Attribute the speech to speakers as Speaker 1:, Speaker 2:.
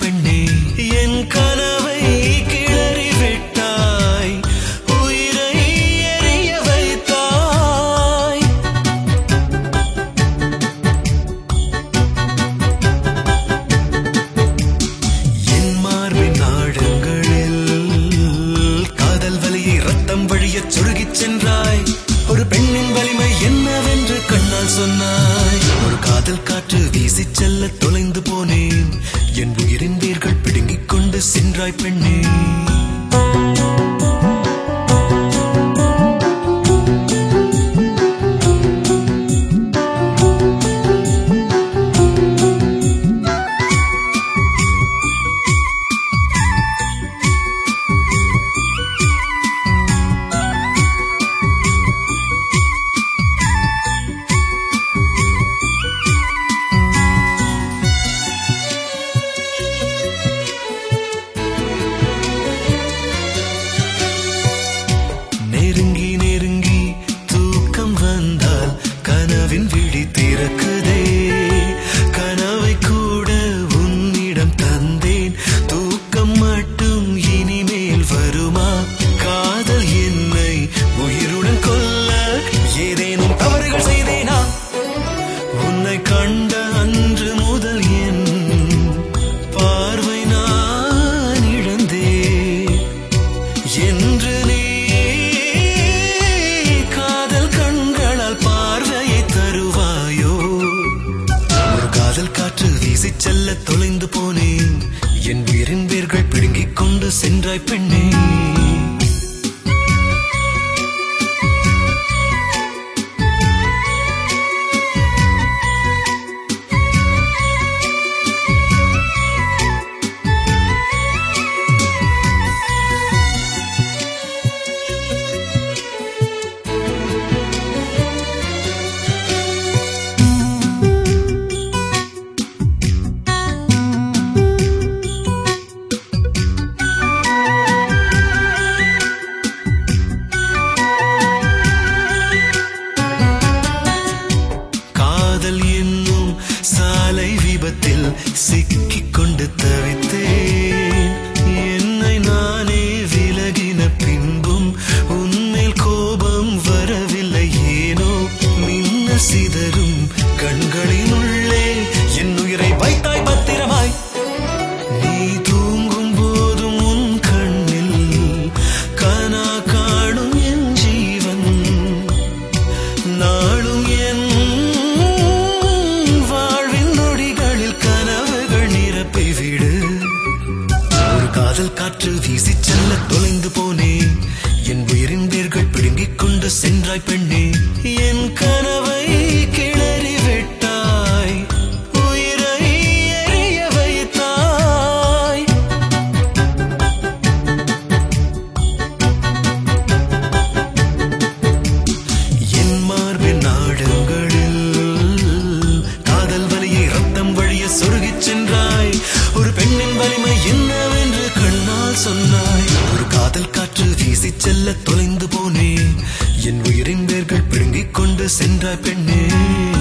Speaker 1: பெண்ணே என் கனவை கிளறி விட்டாய் உயிரை எரிய வைத்தாய் என் மார்பின் ஆழங்களில் காதல் வலியை ரத்தம் வழியச் சொருகிச் சென்றாய் ஒரு பெண்ணின் வலிமை என்னவென்று கண்ணால் சொன்னாய் ஒரு காதல் காற்று வீசிச் செல்ல தொலைந்து போனேன் என் உயிரின் வேர்கள் பிடுங்கிக் கொண்டு சென்றாய் பெண்ணே நெருங்கி நெருங்கி தூக்கம் வந்தால் கனவின் விழி திறக்குதே கனவை கூட உன்னிடம் தந்தேன் தூக்கம் மட்டும் இனிமேல் வருமா காதல் என்னை உயிருடன் கொல்ல ஏதேனும் தவறுகள் செய்தேனா உன்னை கண்ட அன்று முதல் என் பார்வை நான் இழந்தேன் என்று நீ காதல் கண்களால் பார்வையை தருவாயோ ஒரு காதல் காற்று வீசிச் செல்ல தொலைந்து போனேன் என் உயிரின் வேர்கள் பிடுங்கிக் கொண்டு சென்றாய் பெண்ணே காதல் என்னும் சாலை விபத்தில் சிக்கிக் கொண்டு தவித்தேன் என்னை நானே விலகின பின்பும் உன்மேல் கோபம் வரவில்லை ஏனோ மின்ன சிதறும் கண்களின் உள்ளே என் உயிரை வைத்தாய் பத்திரமாய் நீ தூங்கும் போதும் உன் கண்ணில் கனா காணும் என் ஜீவன் நாளும் என் வாழ்வின் நொடிகளில் கனவுகள் நிரப்பிவிடு ஒரு காதல் காற்று வீசிச் செல்ல தொலைந்து போனேன் என் உயிரின் வேர்கள் பிடுங்கிக் கொண்டு சென்றாய் பெண்ணே என் கனவை கிளறி விட்டாய் உயிரை எரிய வைத்தாய் என் மார்பின் நாடங்களில் காதல் வலியை ரத்தம் வழிய சொருகிச் சென்றாய் ஒரு பெண்ணின் வலிமை என்னவென்று கண்ணால் சொன்னாய் ஒரு காதல் காற்று வீசிச் செல்ல தொலைந்து போனேன் என் உயிரின் வேர்கள் பிடுங்கிக் கொண்டு சென்றாய் பெண்ணே